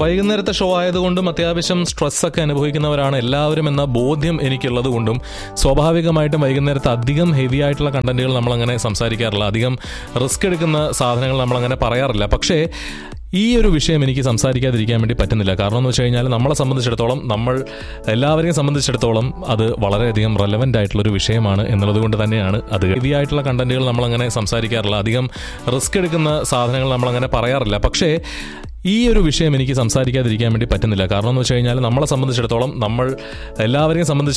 വൈകുന്നേരത്തെ ഷോ ആയതുകൊണ്ടും അത്യാവശ്യം സ്ട്രെസ്സൊക്കെ അനുഭവിക്കുന്നവരാണ് എല്ലാവരും എന്ന ബോധ്യം എനിക്കുള്ളത് കൊണ്ടും സ്വാഭാവികമായിട്ടും വൈകുന്നേരത്തെ അധികം ഹെവി ആയിട്ടുള്ള കണ്ടന്റുകൾ നമ്മളങ്ങനെ സംസാരിക്കാറില്ല അധികം റിസ്ക് എടുക്കുന്ന സാധനങ്ങൾ നമ്മളങ്ങനെ പറയാറില്ല പക്ഷേ ഈ ഒരു വിഷയം എനിക്ക് സംസാരിക്കാതിരിക്കാൻ വേണ്ടി പറ്റുന്നില്ല കാരണം എന്ന് വെച്ച് കഴിഞ്ഞാൽ നമ്മളെ സംബന്ധിച്ചിടത്തോളം നമ്മൾ എല്ലാവരെയും സംബന്ധിച്ചിടത്തോളം അത് വളരെയധികം റെലവൻ്റ് ആയിട്ടുള്ള ഒരു വിഷയമാണ് എന്നുള്ളത് കൊണ്ട് തന്നെയാണ് അത് ഹെവി ആയിട്ടുള്ള കണ്ടന്റുകൾ നമ്മളങ്ങനെ സംസാരിക്കാറില്ല അധികം റിസ്ക് എടുക്കുന്ന സാധനങ്ങൾ നമ്മളങ്ങനെ പറയാറില്ല പക്ഷേ ഈ ഒരു വിഷയം എനിക്ക് സംസാരിക്കാതിരിക്കാൻ വേണ്ടി പറ്റുന്നില്ല കാരണം എന്ന് വെച്ച് കഴിഞ്ഞാൽ നമ്മളെ സംബന്ധിച്ചിടത്തോളം നമ്മൾ എല്ലാവരെയും സംബന്ധിച്ച്